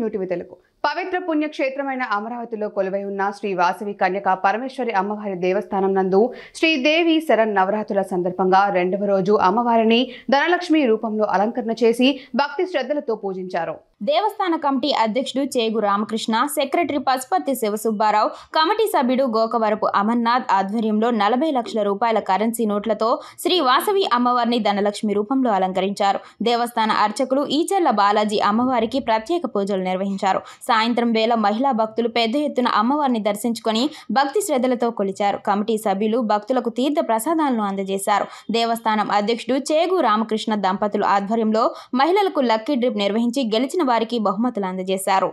New TV Telugu పవిత్ర పుణ్యక్షేత్రమైన అమరావతిలో కొలువై ఉన్న శ్రీ వాసవి కన్యక పరమేశ్వరి అమ్మవారి దేవస్థానం నందు శ్రీదేవి శరణ్ నవరాత్రుల సందర్భంగా రెండవ రోజు అమ్మవారిని ధనలక్ష్మి రూపంలో అలంకరణ చేసి భక్తి శ్రద్ధలతో పూజించారు దేవస్థాన కమిటీ అధ్యక్షుడు చేగు రామకృష్ణ సెక్రటరీ పశుపతి శివసుబ్బారావు కమిటీ సభ్యుడు గోకవరపు అమర్నాథ్ ఆధ్వర్యంలో నలభై లక్షల రూపాయల కరెన్సీ నోట్లతో శ్రీ వాసవి అమ్మవారిని ధనలక్ష్మి రూపంలో అలంకరించారు దేవస్థాన అర్చకులు ఈచెర్ల బాలాజీ అమ్మవారికి ప్రత్యేక పూజలు నిర్వహించారు సాయంత్రం వేళ మహిళా భక్తులు పెద్ద ఎత్తున అమ్మవారిని దర్శించుకొని భక్తి శ్రద్ధలతో కొలిచారు కమిటీ సభ్యులు భక్తులకు తీర్థ ప్రసాదాలను అందజేశారు దేవస్థానం అధ్యక్షుడు చేగు రామకృష్ణ దంపతులు ఆధ్వర్యంలో మహిళలకు లక్కీ డ్రిప్ నిర్వహించి గెలిచిన వారికి బహుమతులు అందజేశారు